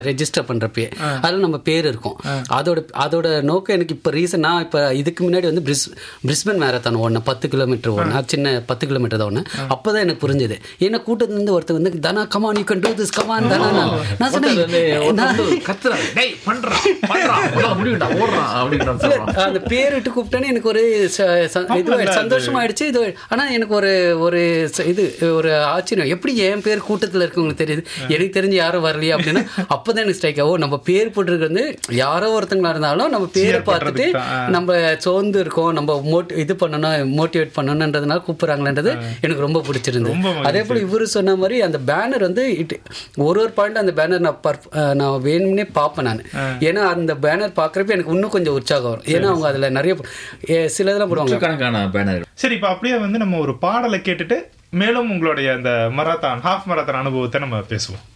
register பண்றப்பயே அதில் நம்ம பேர் இருக்கும் அதோட அதோட நோக்கம் எனக்கு இப்போ ரீசன் நான் இப்போ இதுக்கு முன்னாடி வந்து பிரிஸ் பிரிஸ்பன் மேரத்தான் ஓடினேன் பத்து கிலோமீட்டர் ஓடினேன் சின்ன பத்து கிலோமீட்டர் தான் ஓடினேன் அப்போ தான் எனக்கு புரிஞ்சது ஏன்னா கூட்டத்துலேருந்து ஒருத்தர் வந்து தனா come on you can do this come on தானா நான் நான் சொன்னேன் நான் கத்துறான் டேய் பண்றான் பண்றான் உன்னால முடியும்டா ஓடுறான் அப்படின்னு சொல்றான் அந்த பேர் விட்டு கூப்பிட்டேன்னு எனக்கு ஒரு ச- ச- இது சந்தோஷமாயிடுச்சு இது ஆனா எனக்கு ஒரு ஒரு ச- இது ஒரு ஆச்சரியம் எப்படி என் பேர் கூட்டத்துல இருக்கவங்களுக்கு தெரியுது எனக்கு தெரிஞ்சு யாரும் வரலையா அப்படின்னா அப்பதான் எனக்கு ஸ்ட்ரைக் ஆகும் நம்ம பேர் போட்டிருக்கு வந்து யாரோ ஒருத்தங்களா இருந்தாலும் நம்ம பேரை பார்த்துட்டு நம்ம சோர்ந்து இருக்கோம் நம்ம மோட் இது பண்ணணும் மோட்டிவேட் பண்ணணுன்றதுனால கூப்பிடுறாங்களேன்றது எனக்கு ரொம்ப பிடிச்சிருந்தது ரொம்ப அதே போல இவரு சொன்ன மாதிரி அந்த பேனர் வந்து it- ஒரு ஒரு பாயிண்ட் அந்த பேனர் நான் பர்ஃப்- அஹ் நான் வேணும்னே பார்ப்பேன் நான் ஏன்னா அந்த பேனர் பார்க்குறப்ப எனக்கு இன்னும் கொஞ்சம் உற்சாகம் வரும் ஏன்னா அவங்க அதுல நிறைய ஏ, சில இதெல்லாம் போடுவாங்க கணக்கான பேனர் சரி இப்போ அப்படியே வந்து நம்ம ஒரு பாடலை கேட்டுட்டு மேலும் உங்களுடைய அந்த மராத்தான் ஹாஃப் மராத்தான் அனுபவத்தை நம்ம பேசுவோம்